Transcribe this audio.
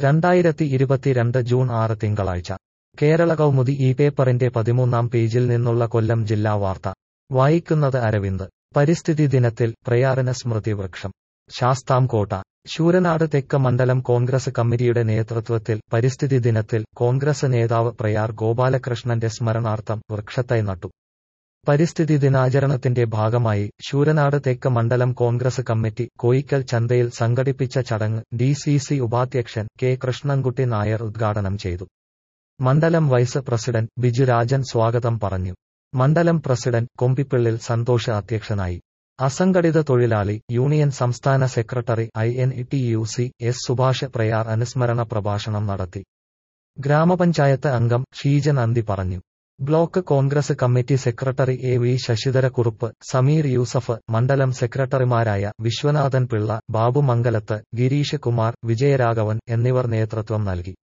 രണ്ടായിരത്തി ഇരുപത്തിരണ്ട് ജൂൺ ആറ് തിങ്കളാഴ്ച കേരള കൗമുദി ഈ പേപ്പറിന്റെ പതിമൂന്നാം പേജിൽ നിന്നുള്ള കൊല്ലം ജില്ലാ വാർത്ത വായിക്കുന്നത് അരവിന്ദ് പരിസ്ഥിതി ദിനത്തിൽ പ്രയാറിന് സ്മൃതി വൃക്ഷം ശാസ്താംകോട്ട ശൂരനാട് തെക്ക് മണ്ഡലം കോൺഗ്രസ് കമ്മിറ്റിയുടെ നേതൃത്വത്തിൽ പരിസ്ഥിതി ദിനത്തിൽ കോൺഗ്രസ് നേതാവ് പ്രയാർ ഗോപാലകൃഷ്ണന്റെ സ്മരണാർത്ഥം വൃക്ഷത്തൈ നട്ടു പരിസ്ഥിതി ദിനാചരണത്തിന്റെ ഭാഗമായി ശൂരനാട് തെക്ക് മണ്ഡലം കോൺഗ്രസ് കമ്മിറ്റി കോയിക്കൽ ചന്തയിൽ സംഘടിപ്പിച്ച ചടങ്ങ് ഡി സി സി ഉപാധ്യക്ഷൻ കെ കൃഷ്ണൻകുട്ടി നായർ ഉദ്ഘാടനം ചെയ്തു മണ്ഡലം വൈസ് പ്രസിഡന്റ് ബിജുരാജൻ സ്വാഗതം പറഞ്ഞു മണ്ഡലം പ്രസിഡന്റ് കൊമ്പിപ്പിള്ളിൽ സന്തോഷ് അധ്യക്ഷനായി അസംഘടിത തൊഴിലാളി യൂണിയൻ സംസ്ഥാന secretary I N T U C S Subhash Prayar അനുസ്മരണ പ്രഭാഷണം നടത്തി ഗ്രാമപഞ്ചായത്ത് അംഗം ഷീജൻ അന്തി പറഞ്ഞു block congress committee secretary A V Sasidharakurup Sameer Yusuf മണ്ഡലം സെക്രട്ടറിമാരായ വിശ്വനാഥൻ പിള്ള ബാബു മംഗലത്ത് ഗിരീഷ് കുമാർ വിജയരാഘവൻ എന്നിവർ നേതൃത്വം നൽകി